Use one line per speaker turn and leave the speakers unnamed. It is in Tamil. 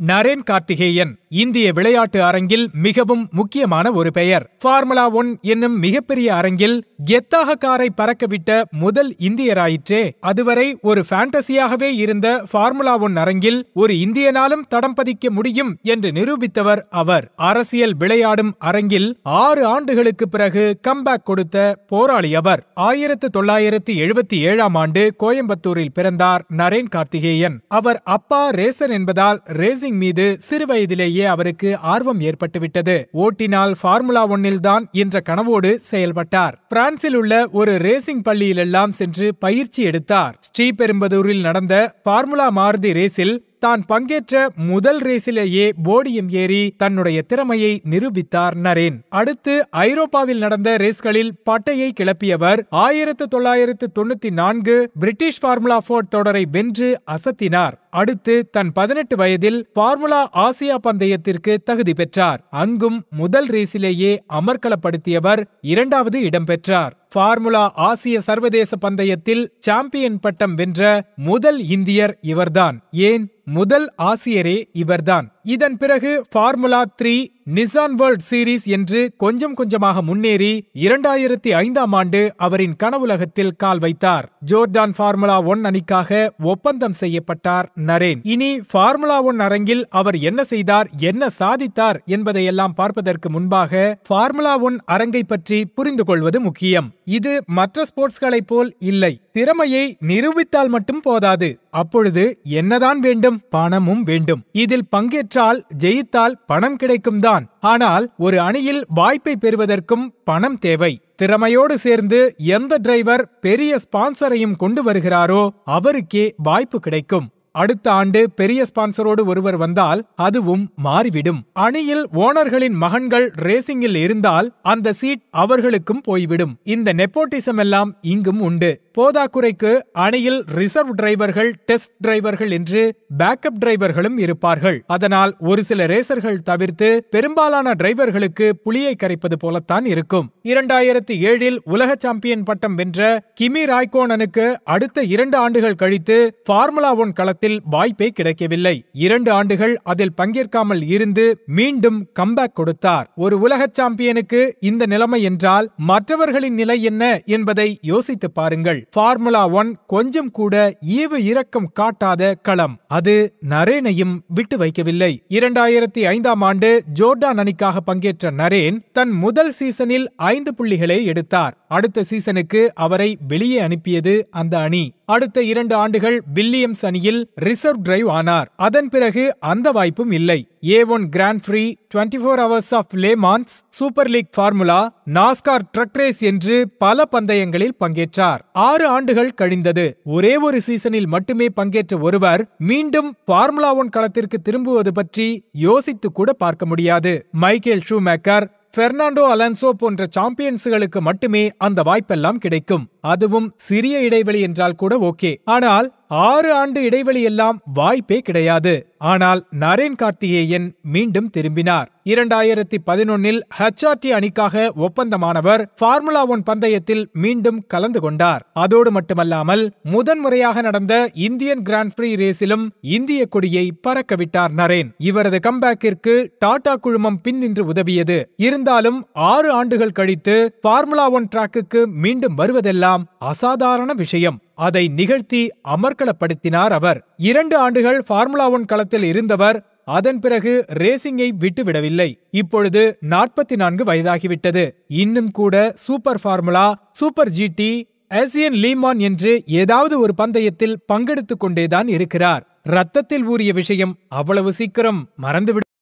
நரேன் கார்த்திகேயன் இந்திய விளையாட்டு அரங்கில் மிகவும் முக்கியமான ஒரு பெயர் ஃபார்முலா ஒன் என்னும் மிகப்பெரிய அரங்கில் கெத்தாக காரை பறக்கவிட்ட முதல் இந்தியராயிற்றே அதுவரை ஒரு ஃபேண்டசியாகவே இருந்த ஃபார்முலா ஒன் அரங்கில் ஒரு இந்தியனாலும் தடம் பதிக்க முடியும் என்று நிரூபித்தவர் அவர் அரசியல் விளையாடும் அரங்கில் ஆறு ஆண்டுகளுக்கு பிறகு கம்பேக் கொடுத்த போராளி அவர் ஆயிரத்து தொள்ளாயிரத்து எழுபத்தி ஏழாம் ஆண்டு கோயம்புத்தூரில் பிறந்தார் நரேன் கார்த்திகேயன் அவர் அப்பா ரேசர் என்பதால் ரேசிங் மீது சிறுவயதிலேயே அவருக்கு ஆர்வம் ஏற்பட்டுவிட்டது ஓட்டினால் ஃபார்முலா ஒன்னில் தான் என்ற கனவோடு செயல்பட்டார் பிரான்சில் உள்ள ஒரு ரேசிங் பள்ளியிலெல்லாம் சென்று பயிற்சி எடுத்தார் ஸ்ரீபெரும்பதூரில் நடந்த ஃபார்முலா மாருதி ரேஸில் தான் பங்கேற்ற முதல் ரேஸிலேயே போடியம் ஏறி தன்னுடைய திறமையை நிரூபித்தார் நரேன் அடுத்து ஐரோப்பாவில் நடந்த ரேஸ்களில் பட்டையை கிளப்பியவர் ஆயிரத்து தொள்ளாயிரத்து தொண்ணூத்தி நான்கு பிரிட்டிஷ் ஃபார்முலா போர்ட் தொடரை வென்று அசத்தினார் அடுத்து தன் பதினெட்டு வயதில் ஃபார்முலா ஆசியா பந்தயத்திற்கு தகுதி பெற்றார் அங்கும் முதல் ரேஸிலேயே அமர்க்களப்படுத்தியவர் இரண்டாவது இடம் பெற்றார் ஃபார்முலா ஆசிய சர்வதேச பந்தயத்தில் சாம்பியன் பட்டம் வென்ற முதல் இந்தியர் இவர்தான் ஏன் முதல் ஆசியரே இவர்தான் இதன் பிறகு formula three Nissan world series என்று கொஞ்சம் கொஞ்சமாக முன்னேறி இரண்டாயிரத்தி ஐந்தாம் ஆண்டு அவரின் கனவுலகத்தில் கால் வைத்தார் ஜோர்டான் ஃபார்முலா ஒன் அணிக்காக ஒப்பந்தம் செய்யப்பட்டார் நரேன் இனி ஃபார்முலா ஒன் அரங்கில் அவர் என்ன செய்தார் என்ன சாதித்தார் என்பதையெல்லாம் பார்ப்பதற்கு முன்பாக ஃபார்முலா ஒன் அரங்கை பற்றி புரிந்து கொள்வது முக்கியம் இது மற்ற ஸ்போர்ட்ஸ்களைப் போல் இல்லை திறமையை நிரூபித்தால் மட்டும் போதாது அப்பொழுது என்னதான் வேண்டும் பணமும் வேண்டும் இதில் பங்கேற்றால் ஜெயித்தால் பணம் கிடைக்கும் தான் ஆனால் ஒரு அணியில் வாய்ப்பை பெறுவதற்கும் பணம் தேவை திறமையோடு சேர்ந்து எந்த டிரைவர் பெரிய ஸ்பான்சரையும் கொண்டு வருகிறாரோ அவருக்கே வாய்ப்பு கிடைக்கும் அடுத்த ஆண்டு பெரிய ஸ்பான்சரோடு ஒருவர் வந்தால் அதுவும் மாறிவிடும் அணியில் ஓனர்களின் மகன்கள் ரேசிங்கில் இருந்தால் அந்த சீட் அவர்களுக்கும் போய்விடும் இந்த நெப்போட்டிசம் எல்லாம் இங்கும் உண்டு போதாக்குறைக்கு அணியில் ரிசர்வ் டிரைவர்கள் டெஸ்ட் டிரைவர்கள் என்று பேக்கப் டிரைவர்களும் இருப்பார்கள் அதனால் ஒரு சில ரேசர்கள் தவிர்த்து பெரும்பாலான டிரைவர்களுக்கு புளியை கரைப்பது போலத்தான் இருக்கும் இரண்டாயிரத்தி ஏழில் உலக சாம்பியன் பட்டம் வென்ற கிமி ராய்கோனனுக்கு அடுத்த இரண்டு ஆண்டுகள் கழித்து ஃபார்முலா ஒன் களத்தில் வாய்ப்பே கிடைக்கவில்லை இரண்டு ஆண்டுகள் அதில் பங்கேற்காமல் இருந்து மீண்டும் கம்பேக் கொடுத்தார் ஒரு உலக சாம்பியனுக்கு இந்த நிலைமை என்றால் மற்றவர்களின் நிலை என்ன என்பதை யோசித்து பாருங்கள் ஃபார்முலா ஒன் கொஞ்சம் கூட ஈவு இரக்கம் காட்டாத களம் அது நரேனையும் விட்டு வைக்கவில்லை இரண்டாயிரத்தி ஐந்தாம் ஆண்டு ஜோர்டான் அணிக்காக பங்கேற்ற நரேன் தன் முதல் சீசனில் ஐந்து புள்ளிகளை எடுத்தார் அடுத்த சீசனுக்கு அவரை வெளியே அனுப்பியது அந்த அணி அடுத்த இரண்டு ஆண்டுகள் வில்லியம்ஸ் அணியில் ரிசர்வ் டிரைவ் ஆனார் அதன் பிறகு அந்த வாய்ப்பும் இல்லை A one grand prix twenty four hours of Le Mans super league formula NASCAR truck race என்று பல பந்தயங்களில் பங்கேற்றார் ஆறு ஆண்டுகள் கழிந்தது ஒரே ஒரு சீசனில் மட்டுமே பங்கேற்ற ஒருவர் மீண்டும் ஃபார்முலா ஒன் களத்திற்கு திரும்புவது பற்றி யோசித்து கூட பார்க்க முடியாது மைக்கேல் ஷூமேக்கர் பெர்னாண்டோ அலன்சோ போன்ற சாம்பியன்ஸ்களுக்கு மட்டுமே அந்த வாய்ப்பெல்லாம் கிடைக்கும் அதுவும் சிறிய இடைவெளி என்றால் கூட ஓகே ஆனால் ஆறு ஆண்டு இடைவெளி எல்லாம் வாய்ப்பே கிடையாது ஆனால் நரேன் கார்த்திகேயன் மீண்டும் திரும்பினார் இரண்டாயிரத்தி பதினொன்னில் ஹெச்ஆர்டி அணிக்காக ஒப்பந்தமானவர் ஃபார்முலா ஒன் பந்தயத்தில் மீண்டும் கலந்து கொண்டார் அதோடு மட்டுமல்லாமல் முதன்முறையாக நடந்த இந்தியன் கிராண்ட் பிரீ ரேஸிலும் இந்திய கொடியை பறக்கவிட்டார் நரேன் இவரது கம்பேக்கிற்கு டாடா குழுமம் பின் நின்று உதவியது இருந்தாலும் ஆறு ஆண்டுகள் கழித்து ஃபார்முலா ஒன் டிராக்குக்கு மீண்டும் வருவதெல்லாம் அசாதாரண விஷயம் அதை நிகழ்த்தி அமர்க்களப்படுத்தினார் அவர் இரண்டு ஆண்டுகள் ஃபார்முலா ஒன் களத்தில் இருந்தவர் அதன் பிறகு ரேசிங்கை விட்டுவிடவில்லை இப்பொழுது நாற்பத்தி நான்கு வயதாகிவிட்டது இன்னும் கூட super formula super GT Asian Le Mans என்று ஏதாவது ஒரு பந்தயத்தில் பங்கெடுத்துக் கொண்டேதான் இருக்கிறார் ரத்தத்தில் ஊறிய விஷயம் அவ்வளவு சீக்கிரம் மறந்துவிடும்